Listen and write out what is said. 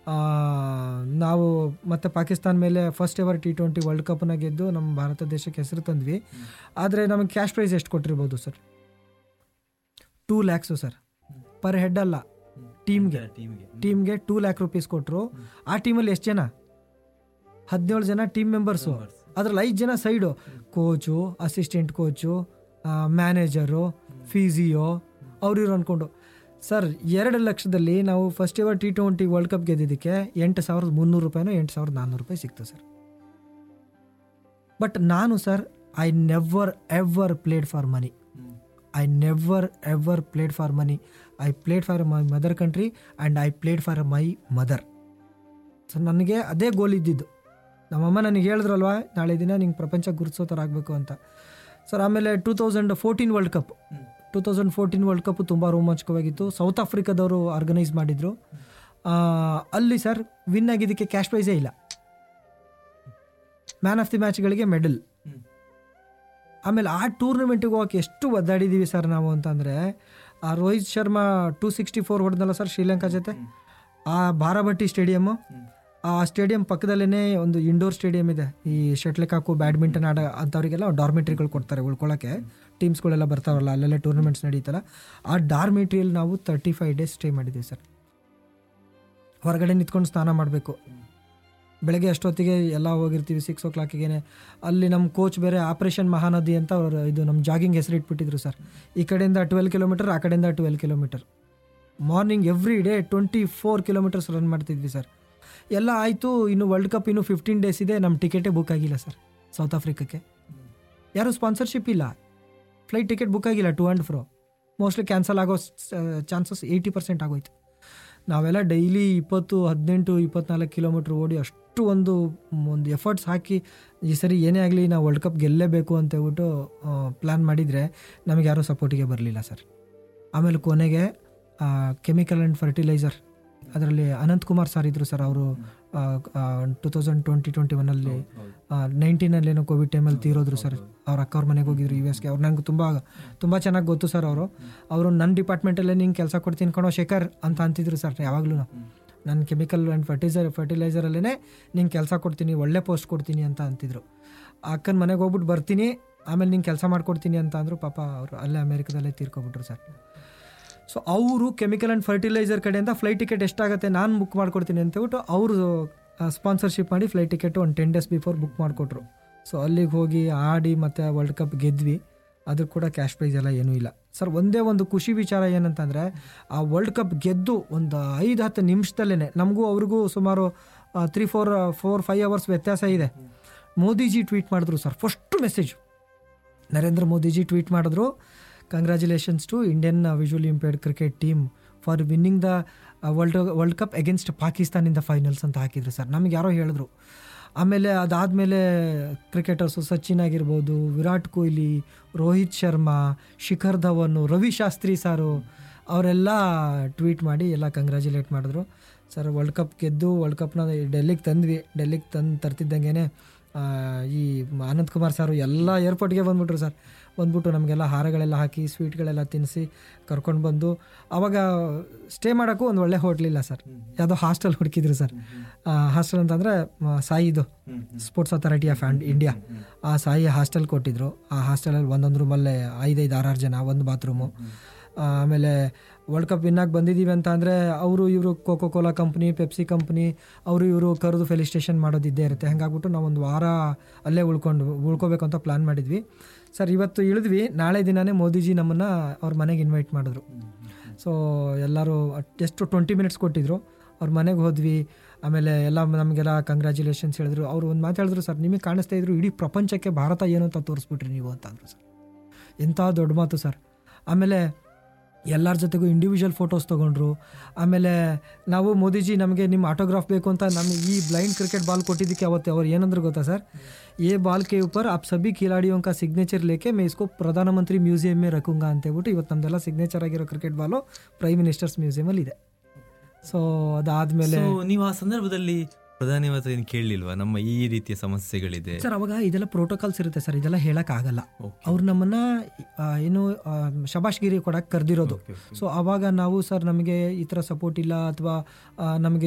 ಆ, ನಾವು ಮತ್ತೆ ಪಾಕಿಸ್ತಾನ ಮೇಲೆ first ever T twenty world ಕಪ್ನ ಗೆದ್ದು ನಮ್ಮ ಭಾರತ ದೇಶಕ್ಕೆ ಹೆಸರು ತಂದ್ವಿ ಆದರೆ ನಮಗೆ ಕ್ಯಾಶ್ ಪ್ರೈಸ್ ಎಷ್ಟು ಕೊಟ್ಟಿರ್ಬೋದು sir two lakhs sir per head ಅಲ್ಲ ಟೀಮ್ಗೆ ಟೀಮ್ಗೆ ಟೀಮ್ಗೆ ಟೂ ಲ್ಯಾಕ್ ರುಪೀಸ್ ಕೊಟ್ಟರು ಆ ಟೀಮಲ್ಲಿ ಎಷ್ಟು ಜನ ಹದಿನೇಳು ಜನ ಟೀಮ್ ಮೆಂಬರ್ಸು ಅದ್ರಲ್ಲಿ ಐದು ಜನ side coach assistant coach manager physio ಅವ್ರು ಇವ್ರು ಅಂದ್ಕೊಂಡು ಸರ್ ಎರಡು ಲಕ್ಷದಲ್ಲಿ ನಾವು first ever T twenty world cup ಗೆದ್ದಿದ್ದಕ್ಕೆ ಎಂಟು ಸಾವಿರದ ಮುನ್ನೂರು ರೂಪಾಯಿನೋ ಎಂಟು ಸಾವಿರದ ನಾನ್ನೂರು ರೂಪಾಯಿ ಸಿಕ್ತು ಸರ್ ಬಟ್ ನಾನು sir I never ever played for money I never ever played for money I played for my mother country and I played for my mother so ನನಗೆ ಅದೇ ಗೋಲ್ ಇದ್ದಿದ್ದು ನಮ್ಮಮ್ಮ ನನಗೆ ಹೇಳಿದ್ರಲ್ವಾ ನಾಳೆ ದಿನ ನಿಂಗೆ ಪ್ರಪಂಚ ಗುರುತಿಸೋ ಥರ ಆಗಬೇಕು ಅಂತ ಸರ್ ಆಮೇಲೆ two thousand fourteen world cup two thousand fourteen world cup ತುಂಬ ರೋಮಾಂಚಕವಾಗಿತ್ತು ಸೌತ್ ಆಫ್ರಿಕಾದವರು ಆರ್ಗನೈಸ್ ಮಾಡಿದರು ಅಲ್ಲಿ ಸರ್ ವಿನ್ ಆಗಿದ್ದಕ್ಕೆ ಕ್ಯಾಶ್ ಪ್ರೈಸೇ ಇಲ್ಲ ಮ್ಯಾನ್ ಆಫ್ ದಿ ಮ್ಯಾಚ್ಗಳಿಗೆ ಮೆಡಲ್ ಆಮೇಲೆ ಆ ಟೂರ್ನಮೆಂಟಿಗೆ ಹೋಗಕ್ಕೆ ಎಷ್ಟು ಒದ್ದಾಡಿದ್ದೀವಿ ಸರ್ ನಾವು ಅಂತಂದರೆ ಆ Rohit Sharma two sixty four ಹೊಡೆದಲ್ಲ ಸರ್ ಶ್ರೀಲಂಕಾ ಜೊತೆ ಆ ಬಾರಾಬಟ್ಟಿ ಸ್ಟೇಡಿಯಮ್ಮು ಆ ಸ್ಟೇಡಿಯಂ ಪಕ್ಕದಲ್ಲೇ ಒಂದು ಇಂಡೋರ್ ಸ್ಟೇಡಿಯಂ ಇದೆ ಈ ಶಟ್ಲ್ ಕಾಕು ಬ್ಯಾಡ್ಮಿಂಟನ್ ಆಡ ಅಂಥವ್ರಿಗೆಲ್ಲ ಡಾರ್ಮೆಟ್ರಿಗಳು ಕೊಡ್ತಾರೆ ಉಳ್ಕೊಳ್ಳೋಕ್ಕೆ ಟೀಮ್ಸ್ಗಳೆಲ್ಲ ಬರ್ತಾವಲ್ಲ ಅಲ್ಲೆಲ್ಲ ಟೂರ್ನಮೆಂಟ್ಸ್ ನಡೀತಲ್ಲ ಆ ಡಾರ್ಮೆಟ್ರಿಯಲ್ಲಿ ನಾವು ತರ್ಟಿ ಫೈವ್ ಡೇಸ್ ಸ್ಟೇ ಮಾಡಿದ್ದೀವಿ ಸರ್ ಹೊರಗಡೆ ನಿಂತ್ಕೊಂಡು ಸ್ನಾನ ಮಾಡಬೇಕು ಬೆಳಗ್ಗೆ ಅಷ್ಟೊತ್ತಿಗೆ ಎಲ್ಲ ಹೋಗಿರ್ತೀವಿ ಸಿಕ್ಸ್ ಓ ಕ್ಲಾಕಿಗೆ ಅಲ್ಲಿ ನಮ್ಮ ಕೋಚ್ ಬೇರೆ ಆಪರೇಷನ್ ಮಹಾನದಿ ಅಂತ ಅವರು ಇದು ನಮ್ಮ ಜಾಗಿಂಗ್ ಹೆಸರು ಇಟ್ಬಿಟ್ಟಿದ್ರು ಸರ್ ಈ ಕಡೆಯಿಂದ ಟ್ವೆಲ್ ಕಿಲೋಮೀಟರ್ ಆ ಕಡೆಯಿಂದ twelve kilometre morning every day twenty four kilometres run ಮಾಡ್ತಿದ್ವಿ ಸರ್ ಎಲ್ಲ ಆಯಿತು ಇನ್ನು ವರ್ಲ್ಡ್ ಕಪ್ ಇನ್ನು ಫಿಫ್ಟೀನ್ ಡೇಸ್ ಇದೆ ನಮ್ಮ ಟಿಕೆಟೇ ಬುಕ್ ಆಗಿಲ್ಲ ಸರ್ ಸೌತ್ ಆಫ್ರಿಕಕ್ಕೆ ಯಾರು ಸ್ಪಾನ್ಸರ್ಶಿಪ್ ಇಲ್ಲ ಫ್ಲೈಟ್ ಟಿಕೆಟ್ ಬುಕ್ ಆಗಿಲ್ಲ to and fro mostly cancel ಆಗೋ ಚಾನ್ಸಸ್ ಏಯ್ಟಿ ಪರ್ಸೆಂಟ್ ಆಗೋಯ್ತು ನಾವೆಲ್ಲ ಡೈಲಿ ಇಪ್ಪತ್ತು ಹದಿನೆಂಟು ಇಪ್ಪತ್ನಾಲ್ಕು ಕಿಲೋಮೀಟ್ರ್ ಓಡಿ ಅಷ್ಟು ಒಂದು ಒಂದು ಎಫರ್ಟ್ಸ್ ಹಾಕಿ ಈ ಸರಿ ಏನೇ ಆಗಲಿ ನಾವು ವರ್ಲ್ಡ್ ಕಪ್ ಗೆಲ್ಲೇಬೇಕು ಅಂತ ಹೇಳ್ಬಿಟ್ಟು ಪ್ಲ್ಯಾನ್ ಮಾಡಿದರೆ ನಮಗೆ ಯಾರೂ ಸಪೋರ್ಟಿಗೆ ಬರಲಿಲ್ಲ ಸರ್ ಆಮೇಲೆ ಕೊನೆಗೆ ಕೆಮಿಕಲ್ ಆ್ಯಂಡ್ ಫರ್ಟಿಲೈಸರ್ ಅದರಲ್ಲಿ ಅನಂತ್ ಕುಮಾರ್ ಸರ್ ಇದ್ರು ಸರ್ ಅವರು ಟೂ ತೌಸಂಡ್ ಟ್ವೆಂಟಿ ಟ್ವೆಂಟಿ ಒನ್ನಲ್ಲಿ ನೈನ್ಟೀನಲ್ಲಿ ಏನೋ ಕೋವಿಡ್ ಟೈಮಲ್ಲಿ ತೀರೋದ್ರು ಸರ್ ಅವ್ರ ಅಕ್ಕ ಅವ್ರ ಮನೆಗೆ ಹೋಗಿದ್ರು ಯು ಎಸ್ಗೆ ಅವ್ರು ನಂಗೆ ತುಂಬ ತುಂಬ ಚೆನ್ನಾಗಿ ಗೊತ್ತು ಸರ್ ಅವರು ಅವರು ನನ್ನ ಡಿಪಾರ್ಟ್ಮೆಂಟಲ್ಲೇ ನಿಂಗೆ ಕೆಲಸ ಕೊಡ್ತೀನಿ ಕಣೋ ಶೇಖರ್ ಅಂತ ಅಂತಿದ್ರು ಸರ್ ಯಾವಾಗಲೂ ನಾನು ಕೆಮಿಕಲ್ ಆ್ಯಂಡ್ ಫರ್ಟಿಸರ್ ಫರ್ಟಿಲೈಸರಲ್ಲೇ ನಿಂಗೆ ಕೆಲಸ ಕೊಡ್ತೀನಿ ಒಳ್ಳೆ ಪೋಸ್ಟ್ ಕೊಡ್ತೀನಿ ಅಂತ ಅಂತಿದ್ರು ಅಕ್ಕನ ಮನೆಗೆ ಹೋಗ್ಬಿಟ್ಟು ಬರ್ತೀನಿ ಆಮೇಲೆ ನಿಂಗೆ ಕೆಲಸ ಮಾಡ್ಕೊಡ್ತೀನಿ ಅಂತ ಅಂದರು ಪಾಪ ಅವರು ಅಲ್ಲೇ ಅಮೇರಿಕದಲ್ಲೇ ತೀರ್ಕೊಬಿಟ್ರು ಸರ್ ಸೊ ಅವರು ಕೆಮಿಕಲ್ ಆ್ಯಂಡ್ ಫರ್ಟಿಲೈಸರ್ ಕಡೆಯಿಂದ ಫ್ಲೈಟ್ ಟಿಕೆಟ್ ಎಷ್ಟಾಗುತ್ತೆ ನಾನು ಬುಕ್ ಮಾಡ್ಕೊಡ್ತೀನಿ ಅಂತ ಹೇಳ್ಬಿಟ್ಟು ಅವರು ಸ್ಪಾನ್ಸರ್ಶಿಪ್ ಮಾಡಿ ಫ್ಲೈಟ್ ಟಿಕೆಟ್ ಒಂದು ಟೆನ್ ಡೇಸ್ ಬಿಫೋರ್ ಬುಕ್ ಮಾಡಿಕೊಟ್ರು ಸೊ ಅಲ್ಲಿಗೆ ಹೋಗಿ ಆಡಿ ಮತ್ತು ವರ್ಲ್ಡ್ ಕಪ್ ಗೆದ್ವಿ ಅದು ಕೂಡ ಕ್ಯಾಶ್ ಪ್ರೈಸ್ ಎಲ್ಲ ಏನೂ ಇಲ್ಲ ಸರ್ ಒಂದೇ ಒಂದು ಖುಷಿ ವಿಚಾರ ಏನಂತಂದರೆ ಆ ವರ್ಲ್ಡ್ ಕಪ್ ಗೆದ್ದು ಒಂದು ಐದು ಹತ್ತು ನಿಮಿಷದಲ್ಲೇ ನಮಗೂ ಅವ್ರಿಗೂ ಸುಮಾರು three four four five hours ವ್ಯತ್ಯಾಸ ಇದೆ ಮೋದಿಜಿ ಟ್ವೀಟ್ ಮಾಡಿದ್ರು sir first message Narendra Modiji tweet ಮಾಡಿದ್ರು congratulations to Indian visually impaired cricket team for winning the world world cup against Pakistan in the finals ಅಂತ ಹಾಕಿದ್ರು ಸರ್ ನಮ್ಗೆ ಯಾರೋ ಹೇಳಿದ್ರು ಆಮೇಲೆ ಅದಾದಮೇಲೆ ಕ್ರಿಕೆಟರ್ಸು ಸಚಿನ್ ಆಗಿರ್ಬೋದು ವಿರಾಟ್ ಕೊಹ್ಲಿ ರೋಹಿತ್ ಶರ್ಮಾ ಶಿಖರ್ ಧವನ್ ರವಿ ಶಾಸ್ತ್ರಿ ಸಾರು ಅವರೆಲ್ಲ ಟ್ವೀಟ್ ಮಾಡಿ ಎಲ್ಲ ಕಂಗ್ರ್ಯಾಚುಲೇಟ್ ಮಾಡಿದ್ರು ಸರ್ ವರ್ಲ್ಡ್ ಕಪ್ ಗೆದ್ದು ವರ್ಲ್ಡ್ ಕಪ್ನ ಡೆಲ್ಲಿಗೆ ತಂದ್ವಿ ಡೆಲ್ಲಿಗೆ ತಂದು ತರ್ತಿದ್ದಂಗೆ ಈ ಅನಂತ್ ಕುಮಾರ್ ಸಾರು ಎಲ್ಲ ಏರ್ಪೋರ್ಟ್ಗೆ ಬಂದ್ಬಿಟ್ರು ಸರ್ ಬಂದ್ಬಿಟ್ಟು ನಮಗೆಲ್ಲ ಹಾರಗಳೆಲ್ಲ ಹಾಕಿ ಸ್ವೀಟ್ಗಳೆಲ್ಲ ತಿನ್ನಿಸಿ ಕರ್ಕೊಂಡು ಬಂದು ಅವಾಗ ಸ್ಟೇ ಮಾಡೋಕ್ಕೂ ಒಂದು ಒಳ್ಳೆ ಹೋಟ್ಲಿಲ್ಲ ಸರ್ ಯಾವುದೋ ಹಾಸ್ಟೆಲ್ ಹುಡುಕಿದ್ರು ಸರ್ ಹಾಸ್ಟೆಲ್ ಅಂತಂದರೆ ಸಾಯಿದು sports authority of and India ಆ ಸಾಯಿ ಹಾಸ್ಟೆಲ್ ಕೊಟ್ಟಿದ್ರು ಆ ಹಾಸ್ಟೆಲಲ್ಲಿ ಒಂದೊಂದು ರೂಮಲ್ಲೇ ಐದೈದು ಆರಾರು ಜನ ಒಂದು ಬಾತ್ರೂಮು ಆಮೇಲೆ ವರ್ಲ್ಡ್ ಕಪ್ ವಿನ್ನಾಗಿ ಬಂದಿದ್ದೀವಿ ಅಂತ ಅಂದರೆ ಅವರು ಇವರು Coca Cola company Pepsi company ಅವರು ಇವರು ಕರೆದು ಫೆಲಿಸ್ಟೇಷನ್ ಮಾಡೋದಿದ್ದೇ ಇರುತ್ತೆ ಹಾಗಾಗ್ಬಿಟ್ಟು ನಾವು ಒಂದು ವಾರ ಅಲ್ಲೇ ಉಳ್ಕೊಂಡು ಉಳ್ಕೋಬೇಕು ಅಂತ ಪ್ಲ್ಯಾನ್ ಮಾಡಿದ್ವಿ ಸರ್ ಇವತ್ತು ಇಳಿದ್ವಿ ನಾಳೆ ದಿನವೇ ಮೋದಿಜಿ ನಮ್ಮನ್ನು ಅವ್ರ ಮನೆಗೆ ಇನ್ವೈಟ್ ಮಾಡಿದ್ರು ಸೊ ಎಲ್ಲರೂ ಎಷ್ಟು ಟ್ವೆಂಟಿ ಮಿನಿಟ್ಸ್ ಕೊಟ್ಟಿದ್ರು ಅವ್ರ ಮನೆಗೆ ಹೋದ್ವಿ ಆಮೇಲೆ ಎಲ್ಲ ನಮಗೆಲ್ಲ ಕಂಗ್ರ್ಯಾಚುಲೇಷನ್ಸ್ ಹೇಳಿದ್ರು ಅವರು ಒಂದು ಮಾತು ಹೇಳಿದ್ರು ಸರ್ ನಿಮಗೆ ಕಾಣಿಸ್ತಾ ಇದ್ರು ಇಡೀ ಪ್ರಪಂಚಕ್ಕೆ ಭಾರತ ಏನು ಅಂತ ತೋರಿಸ್ಬಿಟ್ರಿ ನೀವು ಅಂತ ಅಂದರು ಸರ್ ಎಂಥ ದೊಡ್ಡ ಮಾತು ಸರ್ ಆಮೇಲೆ ಎಲ್ಲರ ಜೊತೆಗೂ ಇಂಡಿವಿಜುವಲ್ ಫೋಟೋಸ್ ತೊಗೊಂಡ್ರು ಆಮೇಲೆ ನಾವು ಮೋದಿಜಿ ನಮಗೆ ನಿಮ್ಮ ಆಟೋಗ್ರಾಫ್ ಬೇಕು ಅಂತ ನಮಗೆ ಈ ಬ್ಲೈಂಡ್ ಕ್ರಿಕೆಟ್ ಬಾಲ್ ಕೊಟ್ಟಿದ್ದಕ್ಕೆ ಅವತ್ತು ಅವ್ರು ಏನಂದ್ರು ಗೊತ್ತಾ ಸರ್ ये ಬಾಲ್ ಕೆ ऊपर आप सभी खिलाड़ियों का सिग्नेचर लेके मैं इसको ಪ್ರಧಾನಮಂತ್ರಿ ಮ್ಯೂಸಿಯಂ में रखूंगा ಅಂತ ಹೇಳ್ಬಿಟ್ಟು ಇವತ್ತು ನಮ್ದೆಲ್ಲ ಸಿಗ್ನೇಚರ್ ಆಗಿರೋ ಕ್ರಿಕೆಟ್ ಬಾಲು ಪ್ರೈಮ್ ಮಿನಿಸ್ಟರ್ಸ್ ಮ್ಯೂಸಿಯಮಲ್ಲಿ ಇದೆ ಸೊ ಅದಾದಮೇಲೆ So, ನೀವು ಆ ಸಂದರ್ಭದಲ್ಲಿ ಪ್ರಧಾನಿ ಹತ್ರ ಏನು ಕೇಳಲಿಲ್ವಾ ನಮ್ಮ ಈ ರೀತಿಯ ಸಮಸ್ಯೆಗಳಿದೆ ಸರ್ ಅವಾಗ ಇದೆಲ್ಲ ಪ್ರೋಟೋಕಾಲ್ಸ್ ಇರುತ್ತೆ ಸರ್ ಇದೆಲ್ಲ ಹೇಳಕ್ ಆಗಲ್ಲ ಅವ್ರು ನಮ್ಮನ್ನ ಆ, ಏನು ಆ, ಶಬಾಷ್ಗಿರಿ ಕೊಡಕ್ಕೆ ಕರೆದಿರೋದು ಸೊ ಅವಾಗ ನಾವು ಸರ್ ನಮಗೆ ಈ ಥರ ಸಪೋರ್ಟ್ ಇಲ್ಲ ಅಥವಾ ನಮಗೆ